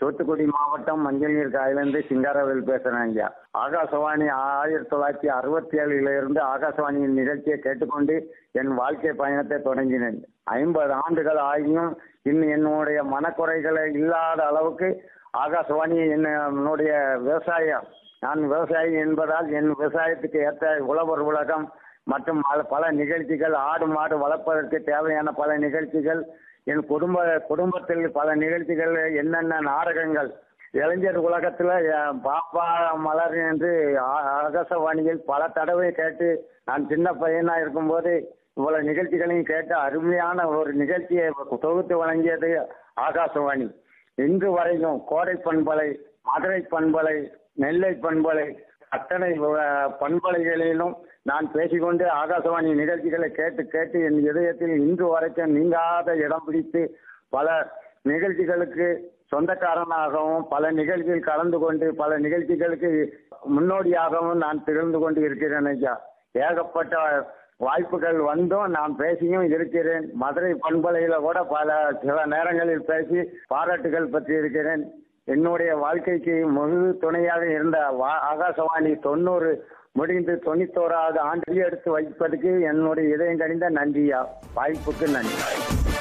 தூத்துக்குடி மாவட்டம் மஞ்சள்நீர் காயிலிருந்து சிங்காரவேல் பேசுறேன் ஐயா ஆகாசவாணி ஆயிரத்தி தொள்ளாயிரத்தி அறுபத்தி ஏழுல இருந்து ஆகாசவாணியின் நிகழ்ச்சியை கேட்டுக்கொண்டு என் வாழ்க்கை பயணத்தை தொடங்கினேன் ஐம்பது ஆண்டுகள் ஆகியும் இன்னும் என்னுடைய மனக்குறைகளை இல்லாத அளவுக்கு ஆகாசவாணி என்னுடைய விவசாயம் நான் விவசாயி என்பதால் என் விவசாயத்துக்கு ஏற்ற உழவர் உலகம் மற்றும் பல- பல நிகழ்ச்சிகள் ஆடு மாடு வளர்ப்பதற்கு தேவையான பல நிகழ்ச்சிகள் என் குடும்ப குடும்பத்தில் பல நிகழ்ச்சிகள் என்னென்ன நாடகங்கள் இளைஞர் உலகத்துல என் பாப்பா மலர் என்று ஆ- ஆகாசவாணியில் பல தடவை கேட்டு நான் சின்ன பையனா இருக்கும்போது இவ்வளவு நிகழ்ச்சிகளையும் கேட்டு அருமையான ஒரு நிகழ்ச்சியை தொகுத்து வழங்கியது ஆகாசவாணி இன்று வரைக்கும் கோடை பண்பலை மதுரை பண்பலை நெல்லை பண்பலை அத்தனை அஹ், பண்பலைகளிலும் நான் பேசிக்கொண்டு ஆகாசவாணி நிகழ்ச்சிகளை கேட்டு கேட்டு என் இதயத்தில் இன்று வரைக்கும் நீங்காத இடம் பிடித்து பல நிகழ்ச்சிகளுக்கு சொந்தக்காரனாகவும் பல நிகழ்ச்சியில் கலந்து கொண்டு பல நிகழ்ச்சிகளுக்கு முன்னோடியாகவும் நான் திகழ்ந்து கொண்டு இருக்கிறேன் ஐயா ஏகப்பட்ட வாய்ப்புகள் வந்தும் நான் பேசியும் இருக்கிறேன் மதுரை பண்பலையில கூட பல சில நேரங்களில் பேசி பாராட்டுகள் பற்றி இருக்கிறேன் என்னுடைய வாழ்க்கைக்கு முழு துணையாக இருந்த வா- ஆகாசவாணி தொண்ணூறு முடிந்து தொண்ணூத்தோராவது ஆண்டு எடுத்து வைப்பதற்கு என்னுடைய இதயம் கணிந்த நன்றியா வாய்ப்புக்கு நன்றி